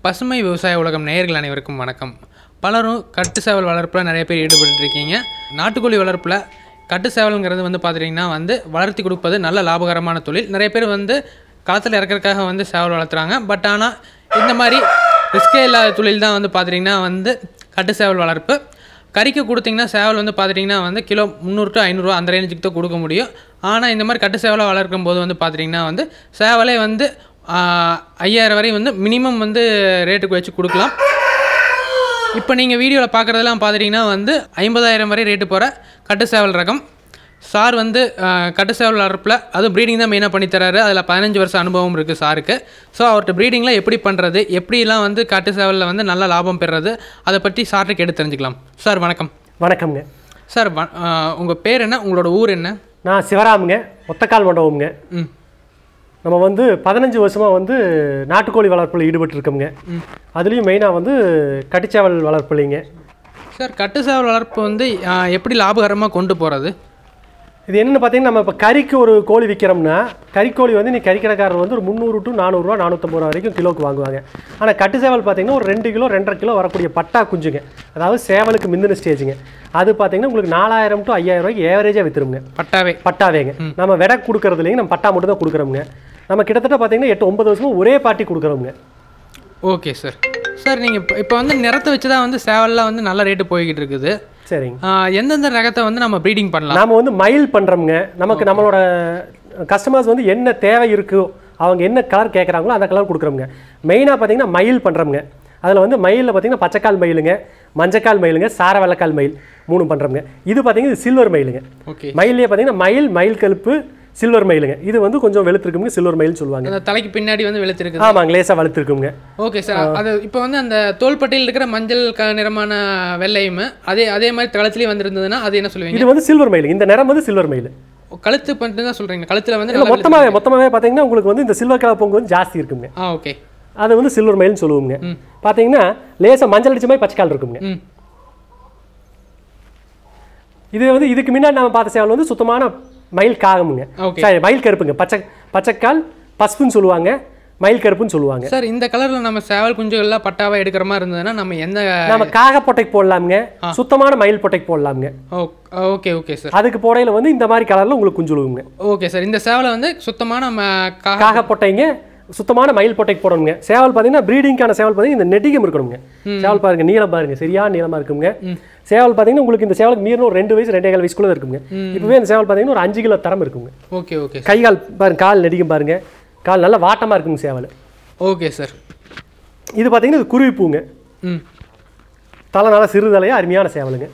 பசுமை விவசாய உலகம் நேயர்கள் அனைவருக்கும் வணக்கம் பலரும் கட்டு சேவல் வளர்ப்பில் நிறைய பேர் ஈடுபட்டு இருக்கீங்க நாட்டுக்கோழி வளர்ப்பில் கட்டு சேவலுங்கிறது வந்து பார்த்துட்டிங்கன்னா வந்து வளர்த்தி கொடுப்பது நல்ல லாபகரமான தொழில் நிறைய பேர் வந்து களத்தில் இறக்கறதுக்காக வந்து சேவல் வளர்த்துறாங்க பட் ஆனால் இந்த மாதிரி ரிஸ்கே இல்லாத தொழில் தான் வந்து பார்த்துட்டிங்கன்னா வந்து கட்டு சேவல் வளர்ப்பு கறிக்கு கொடுத்தீங்கன்னா சேவல் வந்து பார்த்துட்டிங்கன்னா வந்து கிலோ முந்நூறு டு ஐநூறுரூவா அந்த ரேஞ்சுக்கு தான் கொடுக்க முடியும் ஆனால் இந்த மாதிரி கட்டு சேவலை வளர்க்கும் போது வந்து பார்த்துட்டிங்கன்னா வந்து சேவலே வந்து ஆஹ், ஐயாயிரம் வரை வந்து மினிமம் வந்து ரேட்டுக்கு வச்சு கொடுக்கலாம் இப்போ நீங்கள் வீடியோவில் பார்க்குறதெல்லாம் பார்த்துட்டிங்கன்னா வந்து ஐம்பதாயிரம் வரை ரேட்டு போகிற கட்டு சேவல் ரகம் சார் வந்து ஆஹ், கட்டு சேவல் வளர்ப்பில் அதுவும் ப்ரீடிங் தான் மெயினாக பண்ணித்தராரு அதில் பதினஞ்சு வருஷம் அனுபவம் இருக்குது சாருக்கு ஸோ அவர்கிட்ட ப்ரீடிங்லாம் எப்படி பண்ணுறது எப்படிலாம் வந்து கட்டு சேவலில் வந்து நல்ல லாபம் பெறுறது அதை பற்றி சார்ட்டு கேட்டு தெரிஞ்சுக்கலாம் சார் வணக்கம் வணக்கம்ங்க சார் உங்கள் பேர் என்ன உங்களோட ஊர் என்ன நான் சிவராமுங்க ஒத்தக்கால் மண்டபம்ங்க ம் நம்ம வந்து பதினஞ்சு வருஷமாக வந்து நாட்டுக்கோழி வளர்ப்பில் ஈடுபட்டிருக்கோம்ங்க அதுலேயும் மெயினாக வந்து கட்டிச்சாவல் வளர்ப்புலைங்க சார் கட்டு சேவல் வளர்ப்பு வந்து ஆஹ், எப்படி லாபகரமாக கொண்டு போகிறது இது என்னென்னு பார்த்தீங்கன்னா நம்ம இப்போ கறிக்கு ஒரு கோழி விற்கிறோம்னா கறிக்கோழி வந்து நீ கறிக்கடைக்காரர் வந்து ஒரு முந்நூறு டு நானூறுரூவா நானூற்றம்பது ரூபா வரைக்கும் கிலோக்கு வாங்குவாங்க ஆனால் கட்டு சேவல் பார்த்தீங்கன்னா ஒரு ரெண்டு கிலோ ரெண்டரை கிலோ வரக்கூடிய பட்டா குஞ்சுங்க அதாவது சேவலுக்கு மிந்தின ஸ்டேஜுங்க அது பார்த்தீங்கன்னா உங்களுக்கு நாலாயிரம் டு ஐயாயிரம் ரூபாய்க்கு ஏவரேஜாக விற்றுருங்க பட்டாவே பட்டாவேங்க நம்ம விடை கொடுக்கறது இல்லைங்க நம்ம பட்டா மட்டும் தான் கொடுக்குறோங்க நம்ம கிட்டத்தட்ட பார்த்தீங்கன்னா எட்டு ஒன்பது வருஷமா ஒரே பாட்டி கொடுக்குறோங்க ஓகே சார் சார் நீங்கள் இப்போ இப்போ வந்து நிறத்தை வச்சு தான் வந்து சேவல்லாம் வந்து நல்ல ரேட்டு போய்கிட்டு இருக்குது சரிங்க ஆஹ், எந்தெந்த ரகத்தை வந்து நம்ம ப்ரீடிங் பண்ணலாம் நாம வந்து மயில் பண்ணுறோம்ங்க நமக்கு நம்மளோட கஸ்டமர்ஸ் வந்து என்ன தேவை இருக்கோ அவங்க என்ன கலர் கேட்குறாங்களோ அந்த கலர் கொடுக்குறோம்ங்க மெயினாக பார்த்தீங்கன்னா மயில் பண்ணுறோம்ங்க அதில் வந்து மயிலில் பார்த்தீங்கன்னா பச்சைக்கால் மயிலுங்க மஞ்சக்கால் மயிலுங்க சார வெள்ளக்கால் மயில் மூணு பண்ணுறோம்ங்க இது பார்த்தீங்கன்னா இது சில்வர் மயிலுங்க ஓகே மயிலே பார்த்தீங்கன்னா மயில் மயில் கழுப்பு சில்வர் மயிலுங்க இது வந்து கொஞ்சம் வெளுத்திருக்குங்க சில்வர் மயில்னு சொல்லுவாங்க அந்த தலைக்கு பின்னாடி வந்து வெளுத்திருக்குது ஆமாங்க லேசாக வளர்த்துருக்குங்க ஓகே சார் அது இப்போ வந்து அந்த தோள்பட்டையில் இருக்கிற மஞ்சள் க நிறமான வெள்ளையும் அதே அதே மாதிரி கழுத்துலேயே வந்திருந்ததுன்னா அது என்ன சொல்லுவீங்க இது வந்து சில்வர் மயில் இந்த நிறம் வந்து சில்வர் மயில் கழுத்து பண்ணிட்டு தான் சொல்கிறீங்க கழுத்தில் வந்து இல்லை நல்லா மொத்தமாகவே மொத்தமாகவே பார்த்தீங்கன்னா உங்களுக்கு வந்து இந்த சில்வர் கலர் பொங்கு வந்து ஜாஸ்தி இருக்குங்க ஆ ஓகே அது வந்து சில்வர் மயில்னு சொல்லுவோங்க பார்த்தீங்கன்னா லேசாக மஞ்சள் அடிச்ச மாதிரி பச்சைக்கால் இருக்குங்க ம் இது வந்து இதுக்கு முன்னாடி நம்ம பார்த்த சேவல் வந்து சுத்தமான மயில் காகமுங்க ஓகே சரி மயில் கருப்புங்க பச்சை பச்சைக்கால் பசுப்புன்னு சொல்லுவாங்க மயில் கருப்புன்னு சொல்லுவாங்க சார் இந்த கலரில் நம்ம சேவல் குஞ்சுகள்லாம் பட்டாவா எடுக்கிற மாதிரி இருந்ததுன்னா நம்ம எந்த நம்ம காக பொட்டைக்கு போடலாமுங்க சுத்தமான மயில் பொட்டைக்கு போடலாமுங்க ஓ ஓகே ஓகே சார் அதுக்கு போடையில வந்து இந்த மாதிரி கலரில் உங்களுக்கு குஞ்சு விழுவுங்க ஓகே சார் இந்த சேவலை வந்து சுத்தமான நம்ம கா காக பொட்டைங்க சுத்தமான மயில் பொட்டைக்கு போடணுங்க சேவல் பார்த்தீங்கன்னா ப்ரீடிங்கான சேவல் பார்த்தீங்கன்னா இந்த நெட்டிகம் இருக்கணுங்க சேவல் பாருங்க நீளம் பாருங்க சரியான நீளமா இருக்குங்க சேவல் பார்த்தீங்கன்னா உங்களுக்கு இந்த சேவலுக்கு மீறின ஒரு ரெண்டு வயசு ரெண்டே கால் வயசுக்குள்ள இருக்குங்க இப்பவே இந்த சேவல் பார்த்தீங்கன்னா ஒரு அஞ்சு கிலோ தரம் இருக்குங்க ஓகே ஓகே கை கால் பாருங்க கால் நெடிக்கும் பாருங்க கால் நல்லா வாட்டமா இருக்குங்க சேவல் ஓகே சார் இது பார்த்தீங்கன்னா இது குருவி பூங்க ம் தலை நல்லா சிறு தலையா அருமையான சேவலுங்க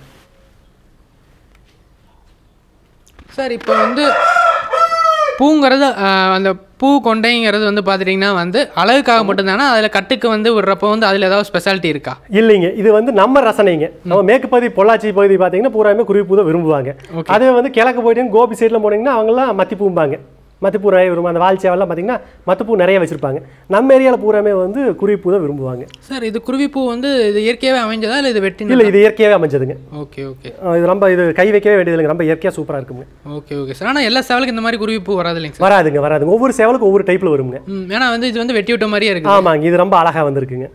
சார் இப்போ வந்து பூங்கிறது ஆஹ், அந்த பூ கொண்டைங்கிறது வந்து பார்த்துட்டிங்கன்னா வந்து அழகுக்காக மட்டும்தானா அதில் கட்டுக்கு வந்து விடுறப்போ வந்து அதில் ஏதாவது ஸ்பெஷாலிட்டி இருக்கா இல்லைங்க இது வந்து நம்ம ரசனைங்க நம்ம மேற்கு பகுதி பொள்ளாச்சி பகுதி பார்த்தீங்கன்னா பூராமே குருவி பூ தான் விரும்புவாங்க அதே வந்து கிழக்கு போயிட்டு கோபி சைடில் போனீங்கன்னா அவங்கெல்லாம் மத்திப்பூம்பாங்க மத்திப்பூ நிறைய விரும்பும் அந்த வால் சேவல்லாம் பார்த்தீங்கன்னா மத்திப்பூ நிறைய வச்சிருப்பாங்க நம்ம ஏரியாவில் பூராமே வந்து குருவி பூ தான் விரும்புவாங்க சார் இது குருவி பூ வந்து இது இயற்கையாகவே அமைஞ்சதா இல்லை இது வெட்டி இல்லை இது இயற்கையாகவே அமைஞ்சதுங்க ஓகே ஓகே அஹ் இது ரொம்ப இது கை வைக்கவே வேண்டியதில்லைங்க ரொம்ப இயற்கையாக சூப்பராக இருக்குங்க ஓகே ஓகே சார் ஆனால் எல்லா சேவலுக்கும் இந்த மாதிரி குருவி பூ வராது இல்லைங்க சார் வராதுங்க வராதுங்க ஒவ்வொரு சேவலுக்கும் ஒவ்வொரு டைப்பில் வருங்க ம் ஏன்னா வந்து இது வந்து வெட்டி விட்ட மாதிரியே இருக்குது ஆமாங்க இது ரொம்ப அழகாக வந்திருக்குங்க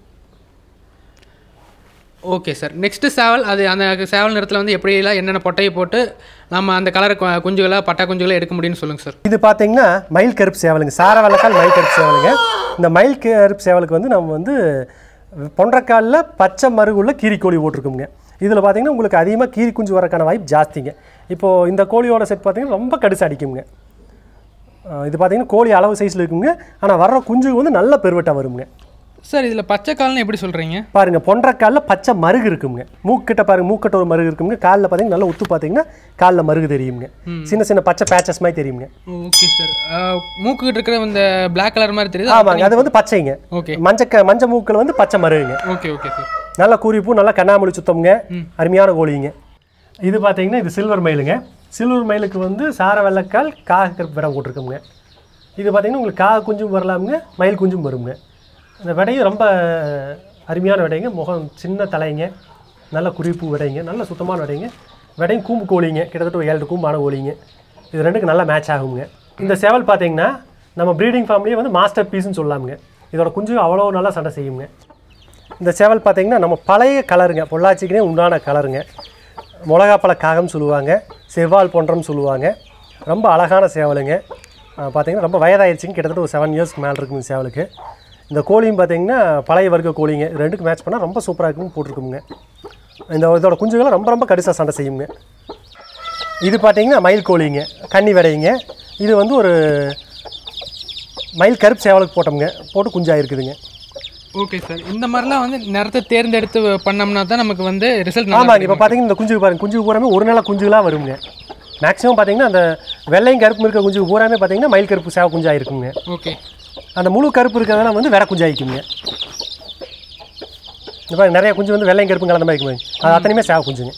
ஓகே சார் நெக்ஸ்ட்டு சேவல் அது அந்த சேவல் நிறத்தில் வந்து எப்படிலாம் என்னென்ன பொட்டையை போட்டு நம்ம அந்த கலர் குஞ்சுகளை பட்டா குஞ்சுகளை எடுக்க முடியும்னு சொல்லுங்கள் சார் இது பார்த்தீங்கன்னா மயில் கருப்பு சேவலுங்க சார வெள்ளக்கால் மயில் கருப்பு சேவலுங்க இந்த மயில் கருப்பு சேவலுக்கு வந்து நம்ம வந்து பொன்றக்காலில் பச்சை மருகுள்ள கீரி கோழி போட்டிருக்கோங்க இதில் பார்த்தீங்கன்னா உங்களுக்கு அதிகமாக கீரி குஞ்சு வரக்கான வாய்ப்பு ஜாஸ்திங்க இப்போது இந்த கோழியோட செட் பார்த்தீங்கன்னா ரொம்ப கடிசு அடிக்குங்க அஹ் இது பார்த்தீங்கன்னா கோழி அளவு சைஸில் இருக்குங்க ஆனால் வர்ற குஞ்சு வந்து நல்ல பெருவட்டாக வருங்க சார் இதில் பச்சை கால்னு எப்படி சொல்கிறீங்க பாருங்க பொன்றக்காலில் பச்சை மருகு இருக்குங்க மூக்கிட்ட பாருங்க மூக்கிட்ட ஒரு மருகு இருக்குங்க காலில் பார்த்தீங்கன்னா நல்லா உத்து பார்த்தீங்கன்னா காலில் மருகு தெரியுங்க சின்ன சின்ன பச்சை பேச்சஸ் மாதிரி தெரியுங்க ஓகே சார் மூக்குக்கிட்ட இருக்கிற இந்த Black கலர் மாதிரி தெரியுது ஆமாங்க அது வந்து பச்சைங்க ஓகே மஞ்சக்க மஞ்ச மூக்கில் வந்து பச்சை மருகுங்க ஓகே ஓகே சார் நல்லா கூறிப்பூ நல்லா கண்ணாமூலி சுத்தம்ங்க அருமையான கோழிங்க இது பார்த்தீங்கன்னா இது சில்வர் மயிலுங்க சில்வர் மயிலுக்கு வந்து சார வெள்ளக்கால் காக கருப்பு விடம் போட்டிருக்கோங்க இது பார்த்தீங்கன்னா உங்களுக்கு காக குஞ்சும் வரலாமுங்க மயில் குஞ்சும் வருங்க இந்த விடையும் ரொம்ப அருமையான விடைங்க முகம் சின்ன தலைங்க நல்ல குறிப்பு விடைங்க நல்ல சுத்தமான விடைங்க விடையும் கூம்பு கோழிங்க கிட்டத்தட்ட ஒரு ஏழு கூம்பான கோழிங்க இது ரெண்டுக்கு நல்லா மேட்ச் ஆகுங்க இந்த சேவல் பார்த்தீங்கன்னா நம்ம ப்ரீடிங் ஃபார்ம்லேயே வந்து மாஸ்டர் பீஸ்னு சொல்லலாமுங்க இதோட குஞ்சு அவ்வளோ நல்லா சண்டை செய்யுங்க இந்த சேவல் பார்த்தீங்கன்னா நம்ம பழைய கலருங்க பொள்ளாச்சிக்குனே உண்டான கலருங்க மிளகாப்பழ காகம் சொல்லுவாங்க செவ்வால் போன்றம் சொல்லுவாங்க ரொம்ப அழகான சேவலுங்க அஹ் பார்த்தீங்கன்னா ரொம்ப வயதாயிருச்சுங்க கிட்டத்தட்ட ஒரு செவன் இயர்ஸ்க்கு மேலே இருக்குங்க இந்த சேவலுக்கு இந்த கோழியும் பார்த்தீங்கன்னா பழைய வர்க்க கோழிங்க இது ரெண்டுக்கு மேட்ச் பண்ணால் ரொம்ப சூப்பராக இருக்குன்னு போட்டிருக்குங்க இந்த இதோட குஞ்சுகளை ரொம்ப ரொம்ப கடிசாக சண்டை செய்யுங்க இது பார்த்தீங்கன்னா மயில் கோழிங்க கன்னி விடையுங்க இது வந்து ஒரு மயில் கருப்பு சேவலுக்கு போட்டோம்ங்க போட்டு குஞ்சாக இருக்குதுங்க ஓகே சார் இந்த மாதிரிலாம் வந்து நிறத்தை தேர்ந்தெடுத்து பண்ணோம்னா தான் நமக்கு வந்து ரிசல்ட் ஆமாங்க இப்போ பார்த்தீங்கன்னா இந்த குஞ்சுக்கு பாருங்க குஞ்சுக்கு பூராமே ஒரு நாள் குஞ்சுகளாக வருங்க மேக்ஸிமம் பார்த்தீங்கன்னா அந்த வெள்ளையும் கருப்பும் இருக்க குஞ்சுக்கு பூராமே பார்த்தீங்கன்னா மயில் கருப்பு சேவ குஞ்சாக இருக்குங்க ஓகே அந்த முழு கருப்பு இருக்கிறதெல்லாம் வந்து வெற குஞ்சாயிக்குங்க இந்த பாருங்க நிறைய குஞ்சு வந்து வெள்ளையும் கருப்பும் கலந்த மாதிரி இருக்குங்க அது அத்தனையுமே சேவ குஞ்சுங்க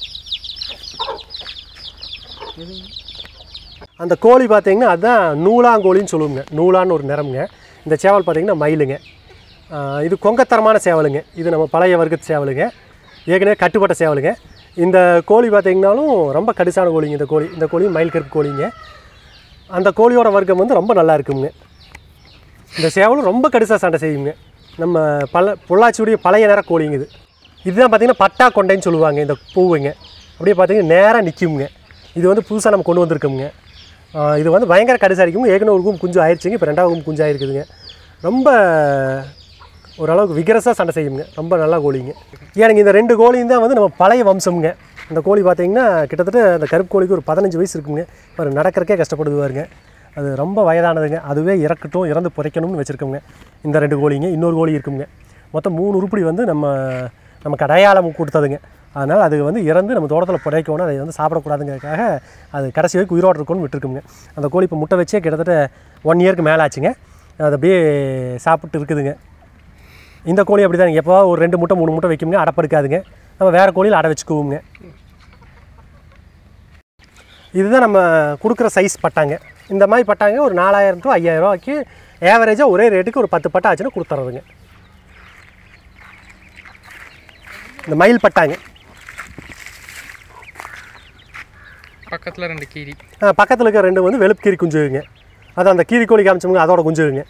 அந்த கோழி பார்த்தீங்கன்னா அதுதான் நூலாங்கோழின்னு சொல்லுவோங்க நூலான்னு ஒரு நிறம்ங்க இந்த சேவல் பார்த்தீங்கன்னா மயிலுங்க ஆஹ் இது கொங்கத்தரமான சேவலுங்க இது நம்ம பழைய வர்க்கத்து சேவலுங்க ஏற்கனவே கட்டுப்பட்ட சேவலுங்க இந்த கோழி பார்த்தீங்கன்னாலும் ரொம்ப கடிசான கோழிங்க இந்த கோழி இந்த கோழி மயில் கருப்பு கோழிங்க அந்த கோழியோட வர்க்கம் வந்து ரொம்ப நல்லா இருக்குங்க இந்த சேவலும் ரொம்ப கடிசாக சண்டை செய்யுங்க நம்ம பல பொள்ளாச்சியுடைய பழைய நேர கோழிங்க இது இதுதான் பார்த்தீங்கன்னா பட்டா கொண்டைன்னு சொல்லுவாங்க இந்த பூவுங்க அப்படியே பார்த்தீங்கன்னா நேராக நிற்குங்க இது வந்து புதுசாக நம்ம கொண்டு வந்திருக்கோங்க ஆஹ் இது வந்து பயங்கர கடிசாக இருக்குங்க ஏற்கனவே ஒரு கும் குஞ்சு ஆயிடுச்சுங்க இப்போ ரெண்டாவது கும் குஞ்சு ஆயிருக்குதுங்க ரொம்ப ஓரளவுக்கு விகரஸாக சண்டை செய்யுங்க ரொம்ப நல்லா கோழிங்க ஏனுங்க இந்த ரெண்டு கோழியும் தான் வந்து நம்ம பழைய வம்சம்ங்க இந்த கோழி பார்த்தீங்கன்னா கிட்டத்தட்ட அந்த கருப்பு கோழிக்கு ஒரு பதினஞ்சு வயசு இருக்குங்க இப்போ நடக்கிறக்கே கஷ்டப்படுது பாருங்க அது ரொம்ப வயதானதுங்க அதுவே இறக்கட்டும் இறந்து புதைக்கணும்னு வச்சுருக்கோங்க இந்த ரெண்டு கோழிங்க இன்னொரு கோழி இருக்குங்க மொத்தம் மூணு உருப்படி வந்து நம்ம நமக்கு அடையாளம் கொடுத்ததுங்க அதனால் அது வந்து இறந்து நம்ம தோட்டத்தில் புதைக்கணும் அதை வந்து சாப்பிடக்கூடாதுங்கிறதுக்காக அது கடைசி வரைக்கும் உயிரோடு இருக்கும்னு விட்டுருக்குங்க அந்த கோழி இப்போ முட்டை வச்சே கிட்டத்தட்ட ஒன் இயருக்கு மேலே ஆச்சுங்க அது அப்படியே சாப்பிட்டு இருக்குதுங்க இந்த கோழி அப்படி தான் எப்போ ஒரு ரெண்டு முட்டை மூணு முட்டை வைக்குங்க அடப்பு இருக்காதுங்க நம்ம வேறு கோழியில் அடை வச்சுக்குவோங்க இதுதான் நம்ம கொடுக்குற சைஸ் பட்டாங்க இந்த மாதிரி பட்டாங்க ஒரு நாலாயிரம் டு ஐயாயிரம் ரூபாய்க்கு ஏவரேஜாக ஒரே ரேட்டுக்கு ஒரு பத்து பட்டா ஆச்சுன்னா கொடுத்துறதுங்க இந்த மயில் பட்டாங்க பக்கத்தில் ரெண்டு கீரி பக்கத்தில் இருக்க ரெண்டு வந்து வெளுப்பு கீரி குஞ்சுங்க அது அந்த கீரி கோழி காமிச்சோமுங்க அதோட குஞ்சுங்க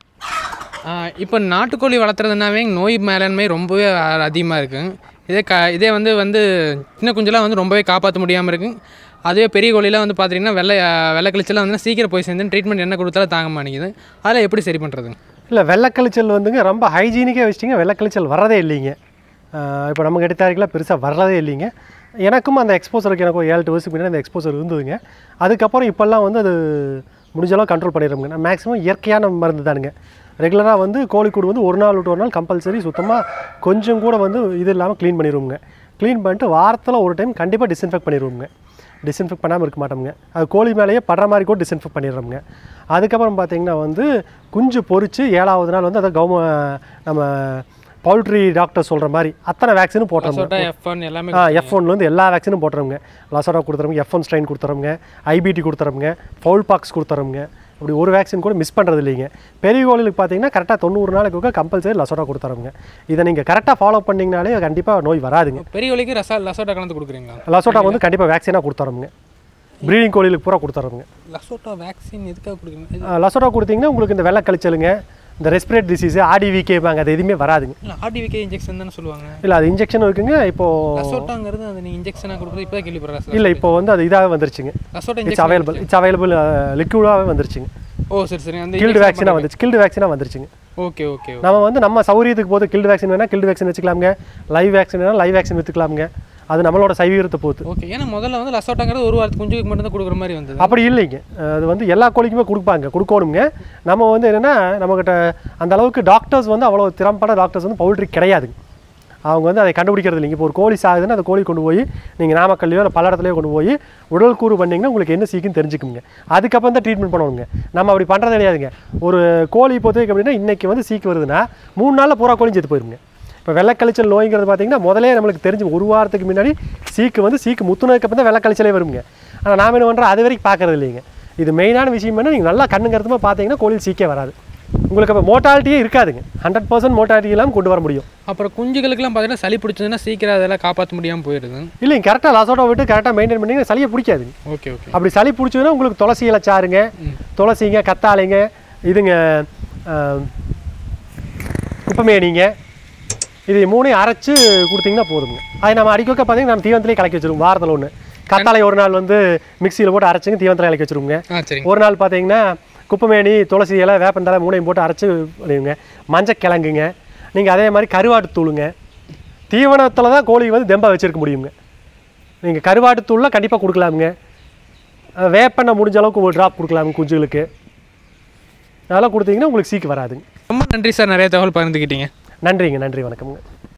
இப்போ நாட்டுக்கோழி வளர்த்துறதுனாவே நோய் மேலாண்மை ரொம்பவே அதிகமாக இருக்குங்க இதே க இதே வந்து வந்து சின்ன குஞ்செல்லாம் வந்து ரொம்பவே காப்பாற்ற முடியாமல் இருக்குங்க அதுவே பெரிய கோழிலாம் வந்து பார்த்தீங்கன்னா வெள்ளை வெள்ளை கழிச்செல்லாம் வந்து சீக்கிரம் போய் சேர்ந்து ட்ரீட்மெண்ட் என்ன கொடுத்தாலும் தாங்க மாட்டேங்குது அதில் எப்படி சரி பண்ணுறதுங்க இல்லை வெள்ளைக்கழிச்சல் வந்துங்க ரொம்ப ஹைஜீனிக்காக வச்சிட்டிங்க வெள்ளைக்கழிச்சல் வரதே இல்லைங்க இப்போ நமக்கு எடுத்தாருக்கெல்லாம் பெருசாக வர்றதே இல்லைங்க எனக்கும் அந்த எக்ஸ்போசருக்கு எனக்கு ஒரு ஏழு எட்டு வருஷத்துக்கு முன்னாடி அந்த எக்ஸ்போசர் இருந்ததுங்க அதுக்கப்புறம் இப்போல்லாம் வந்து அது முடிஞ்ச அளவு கண்ட்ரோல் பண்ணிடுறோங்க நான் மேக்ஸிமம் இயற்கையான மருந்து தானுங்க ரெகுலராக வந்து கோழிக்கூடு வந்து ஒரு நாள் விட்டு ஒரு நாள் கம்பல்சரி சுத்தமாக கொஞ்சம் கூட வந்து இது இல்லாமல் க்ளீன் பண்ணிடுவோங்க க்ளீன் பண்ணிட்டு வாரத்தில் ஒரு டைம் கண்டிப்பாக டிஸ்இன்ஃபெக்ட் பண்ணிடுவோங்க டிஸ்இன்ஃபெக்ட் பண்ணாமல் இருக்க மாட்டோம்ங்க அது கோழி மேலேயே படுற மாதிரி கூட டிஸ்இன்ஃபெக்ட் பண்ணிடுறோம்ங்க அதுக்கப்புறம் பார்த்தீங்கன்னா வந்து குஞ்சு பொரித்து ஏழாவது நாள் வந்து அதை கவர்ம நம்ம பவுல்ட்ரி டாக்டர் சொல்கிற மாதிரி அத்தனை வேக்சினும் போட்டோம்ங்க சொட்டா எஃப் ஒன் எல்லாமே ஆ எஃப் ஒன்லேருந்து எல்லா வேக்சினும் போட்டுறோங்க லசோடா கொடுத்துறோங்க எஃப் ஒன் ஸ்ட்ரைன் கொடுத்துறோங்க ஐபிடி கொடுத்துறோங்க ஃபவுல் பாக்ஸ் கொடுத்துறோங்க அப்படி ஒரு வேக்சின் கூட மிஸ் பண்ணுறது இல்லைங்க பெரிய கோழிலுக்கு பார்த்தீங்கன்னா கரெக்டாக தொண்ணூறு நாளைக்கு கம்பல்சரி லசோடா கொடுத்துறோங்க இதை நீங்கள் கரெக்டாக ஃபாலோ பண்ணிங்கனாலே கண்டிப்பாக நோய் வராதுங்க பெரிய கோழிக்கு ரசா லசோட்டா கலந்து கொடுக்குறீங்களா லசோட்டா வந்து கண்டிப்பாக வேக்சினாக கொடுத்துறோங்க ப்ரீடிங் கோழிலுக்கு பூரா கொடுத்துறோங்க லசோட்டா வேக்சின் எதுக்காக கொடுக்குறீங்க லசோட்டா கொடுத்தீங்கன்னா உங்களுக்கு இந்த வெள்ளை கழிச்சலுங்க இந்த ரெஸ்பிரேட் டிசீஸ் ஆடிவிகேபாங்க அது எதுவுமே வராதுங்க இல்லை ஆர்டிவிகே இன்ஜெக்ஷன் தானே சொல்லுவாங்க இல்லை அது இன்ஜெக்ஷனும் இருக்குங்க இப்போது லசோட்டாங்கிறது அது நீங்கள் இன்ஜெக்ஷனாக கொடுக்குறது இப்போ தான் கேள்விப்படுறேன் இல்லை இப்போ வந்து அது இதாக வந்துருச்சுங்க Lasota it's injection available it's available லிக்விடாகவே வந்துருச்சுங்க ஓ சரி சரி அந்த கில்டு வேக்சினாக வந்துச்சு கில்டு வேக்சினாக வந்துருச்சுங்க ஓகே ஓகே நம்ம வந்து நம்ம சௌரியத்துக்கு போது கில்டு வேக்சின் வேணால் கில்டு வேக்சின் வச்சுக்கலாமுங்க லைவ் வேக்சின் வேணால் லைவ் வேக்சின் வச்சுக்கலாமுங்க அது நம்மளோட சைவீரத்தை பொறுத்து ஓகே ஏன்னா முதல்ல வந்து லசோட்டாங்கிறது ஒரு வாரத்துக்கு குஞ்சுக்கு மட்டும் தான் கொடுக்குற மாதிரி வந்தது அப்படி இல்லைங்க அது வந்து எல்லா கோழிக்குமே கொடுப்பாங்க கொடுக்கணுங்க நம்ம வந்து என்னென்னா நம்மக்கிட்ட அந்த அளவுக்கு டாக்டர்ஸ் வந்து அவ்வளோ திறம்பட டாக்டர்ஸ் வந்து பவுல்ட்ரி கிடையாதுங்க அவங்க வந்து அதை கண்டுபிடிக்கிறது இல்லைங்க இப்போ ஒரு கோழி சாகுதுன்னா அந்த கோழி கொண்டு போய் நீங்கள் நாமக்கல்லையோ இல்லை பல்லடத்துலையோ கொண்டு போய் உடல் கூறு பண்ணிங்கன்னா உங்களுக்கு என்ன சீக்குன்னு தெரிஞ்சுக்குங்க அதுக்கப்புறம் தான் ட்ரீட்மெண்ட் பண்ணுவாங்க நம்ம அப்படி பண்ணுறது கிடையாதுங்க ஒரு கோழி பொறுத்தவரைக்கும் அப்படின்னா இன்றைக்கி வந்து சீக்கு வருதுன்னா மூணு நாளில் பூரா கோழி செத்து போயிருங்க இப்போ வெள்ளக்கழிச்சல் நோய்ங்கிறது பார்த்தீங்கன்னா முதலே நம்மளுக்கு தெரிஞ்சு ஒரு வாரத்துக்கு முன்னாடி சீக்கு வந்து சீக்கு முத்துனதுக்கப்புறம் தான் வெள்ளக்கழிச்சலே வருங்க ஆனால் நாம் என்ன பண்ணுறோம் அது வரைக்கும் பார்க்கறது இல்லைங்க இது மெயினான விஷயம் என்ன நீங்கள் நல்லா கண்ணு கருத்துமாக பார்த்தீங்கன்னா கோழியில் சீக்கே வராது உங்களுக்கு அப்போ மோட்டாலிட்டியே இருக்காதுங்க ஹண்ட்ரட் பர்சன்ட் மோட்டாலிட்டி இல்லாமல் கொண்டு வர முடியும் அப்புறம் குஞ்சுகளுக்கெல்லாம் பார்த்தீங்கன்னா சளி பிடிச்சதுன்னா சீக்கிரம் அதெல்லாம் காப்பாற்ற முடியாமல் போயிடுது இல்லைங்க கரெக்டாக லசோட்டா விட்டு கரெக்டாக மெயின்டைன் பண்ணிங்கன்னா சளியை பிடிக்காதுங்க ஓகே ஓகே அப்படி சளி பிடிச்சதுன்னா உங்களுக்கு துளசி இலை சாறுங்க துளசிங்க கத்தாழைங்க இதுங்க ஆஹ், குப்பைமேனிங்க இது மூணையும் அரைச்சு கொடுத்தீங்கன்னா போதுங்க அது நம்ம அடிக்க பார்த்தீங்கன்னா நம்ம தீவனத்திலே கலக்கி வச்சிருவோம் வாரத்தில் ஒன்று கத்தாழை ஒரு நாள் வந்து மிக்சியில் போட்டு அரைச்சுங்க தீவனத்தில் கலக்கி வச்சிருவோங்க ஆ சரிங்க ஒரு நாள் பார்த்தீங்கன்னா குப்பைமேனி துளசி இலை வேப்பந்தலை மூணையும் போட்டு அரைச்சு பண்ணிடுங்க மஞ்சக்கிழங்குங்க நீங்கள் அதே மாதிரி கருவாட்டு தூளுங்க தீவனத்தில் தான் கோழி வந்து தெம்பா வச்சிருக்க முடியுங்க நீங்கள் கருவாட்டு தூள்லாம் கண்டிப்பாக கொடுக்கலாமுங்க அஹ் வேப்பெண்ணெய் முடிஞ்ச அளவுக்கு ஒரு ட்ராப் கொடுக்கலாமுங்க குஞ்சுகளுக்கு அதெல்லாம் கொடுத்தீங்கன்னா உங்களுக்கு சீக்கு வராதுங்க ரொம்ப நன்றி சார் நிறைய தகவல் பகிர்ந்துக்கிட்டீங்க நன்றிங்க நன்றி வணக்கம்ங்க